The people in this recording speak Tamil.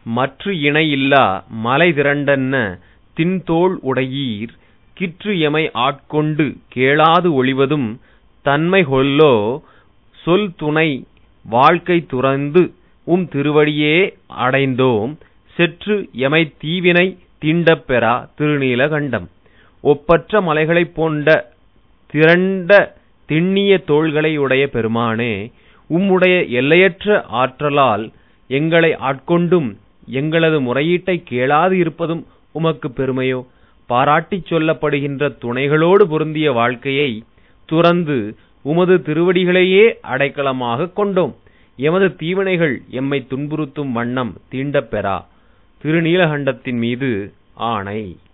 மற்று இணை இல்லா மலை திரண்டன்ன திண்தோள் உடையீர் கிற்று எமை ஆட்கொண்டு கேளாது ஒழிவதும் தன்மை கொல்லோ சொல் துணை வாழ்க்கை துறந்து உம் திருவடியே அடைந்தோம் செற்று எமைத் தீவினை தீண்டப் பெறா திருநீலகண்டம் ஒப்பற்ற மலைகளைப் போன்ற திரண்ட திண்ணிய தோள்களை உடைய பெருமானே உம்முடைய எல்லையற்ற ஆற்றலால் எங்களை ஆட்கொண்டும் எங்களது முறையீட்டைக் கேளாது இருப்பதும் உமக்குப் பெருமையோ பாராட்டிச் சொல்லப்படுகின்ற துணைகளோடு பொருந்திய வாழ்க்கையை துறந்து உமது திருவடிகளையே அடைக்கலமாகக் கொண்டோம் எமது தீவினைகள் எம்மை துன்புறுத்தும் வண்ணம் தீண்டப் பெறா திருநீலகண்டத்தின் மீது ஆணை